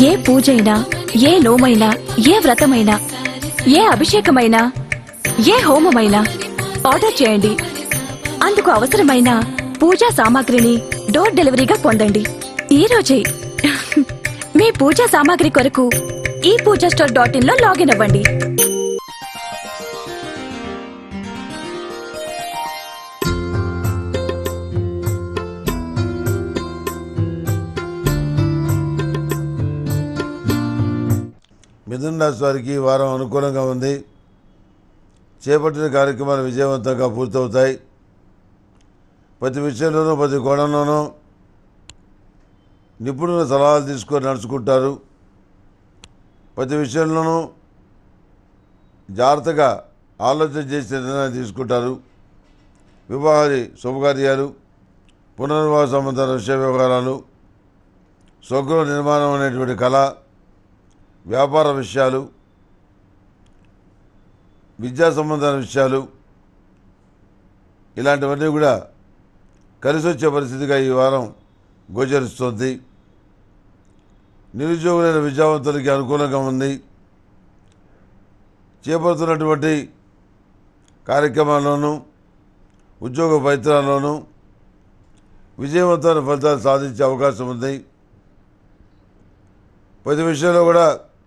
ఏ పూజైనా ఏ నోమైనా ఏ వ్రతమైనా ఏ అభిషేకమైనా ఏ హోమమైనా ఆర్డర్ చేయండి అందుకు అవసరమైన పూజా సామాగ్రిని డోర్ డెలివరీగా పొందండి ఈ రోజే మీ పూజా సామాగ్రి కొరకు ఈ పూజా స్టోర్ డాట్ ఇన్ లో లాగిన్ అవ్వండి మిథున రాశి వారికి ఈ వారం అనుకూలంగా ఉంది చేపట్టిన కార్యక్రమాలు విజయవంతంగా పూర్తవుతాయి ప్రతి విషయంలోనూ ప్రతి కోణంలోనూ నిపుణుల సలహాలు తీసుకొని నడుచుకుంటారు ప్రతి విషయంలోనూ జాగ్రత్తగా ఆలోచన చేసి నిర్ణయాలు తీసుకుంటారు వివాహాది శుభకార్యాలు పునర్వివాహ సంబంధాల విషయ వ్యవహారాలు స్వగృహ నిర్మాణం అనేటువంటి కళ వ్యాపార విషయాలు విద్యా సంబంధాల విషయాలు ఇలాంటివన్నీ కూడా కలిసి వచ్చే పరిస్థితిగా ఈ వారం గోచరిస్తోంది నిరుద్యోగులైన విద్యావంతులకి అనుకూలంగా ఉంది చేపడుతున్నటువంటి కార్యక్రమాల్లోనూ ఉద్యోగ ప్రయత్నాల్లోనూ విజయవంతమైన ఫలితాలు సాధించే అవకాశం ఉంది ప్రతి విషయంలో కూడా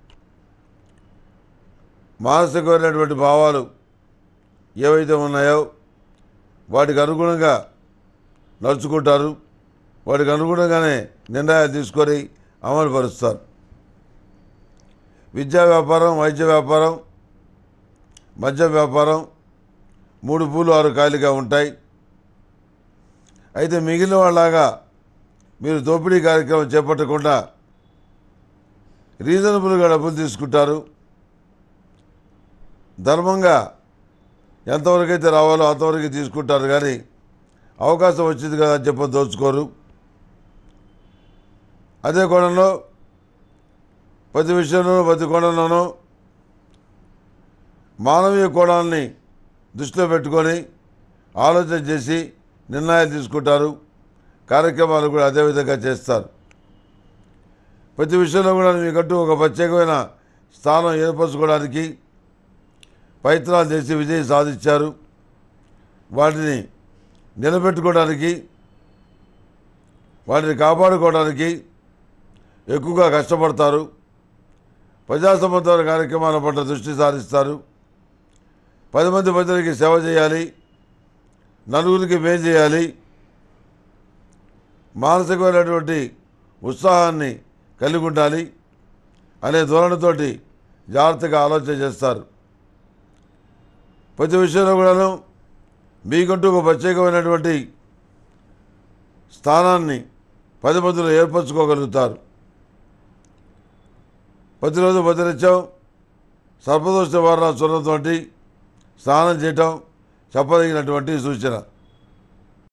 మానసికమైనటువంటి భావాలు ఏవైతే ఉన్నాయో వాటికి అనుగుణంగా నడుచుకుంటారు వాటికి అనుగుణంగానే నిర్ణయాలు తీసుకొని అమలు పరుస్తారు విద్యా వ్యాపారం వైద్య వ్యాపారం మద్య వ్యాపారం మూడు పూలు ఆరు కాయలుగా ఉంటాయి అయితే మిగిలిన వాళ్ళలాగా మీరు దోపిడీ కార్యక్రమం చేపట్టకుండా రీజనబుల్గా డబ్బులు తీసుకుంటారు ధర్మంగా ఎంతవరకు అయితే రావాలో అంతవరకు తీసుకుంటారు కానీ అవకాశం వచ్చింది కదా అని చెప్పి దోచుకోరు అదే కోణంలో ప్రతి విషయంలోనూ ప్రతి కోణంలోనూ మానవీయ కోణాలని దృష్టిలో పెట్టుకొని ఆలోచన చేసి నిర్ణయాలు తీసుకుంటారు కార్యక్రమాలు కూడా అదేవిధంగా చేస్తారు ప్రతి విషయంలో కూడా మీకంటూ ఒక ప్రత్యేకమైన స్థానం ఏర్పరచుకోవడానికి ప్రయత్నాలు చేసి విజయం సాధించారు వాటిని నిలబెట్టుకోవడానికి వాటిని కాపాడుకోవడానికి ఎక్కువగా కష్టపడతారు ప్రజా సంబంధాల కార్యక్రమాల పట్ల దృష్టి సారిస్తారు పది మంది ప్రజలకి సేవ చేయాలి నలుగురికి మేలు చేయాలి మానసికమైనటువంటి ఉత్సాహాన్ని కలిగి ఉండాలి అనే ధోరణితోటి జాగ్రత్తగా ఆలోచన చేస్తారు ప్రతి విషయంలో కూడాను మీకంటూ ఒక ప్రత్యేకమైనటువంటి స్థానాన్ని పది మందిలో ఏర్పరచుకోగలుగుతారు ప్రతిరోజు ప్రతినిత్యం సర్పదోష నివారణ చూడటంతో స్నానం చేయటం చెప్పదగినటువంటి సూచన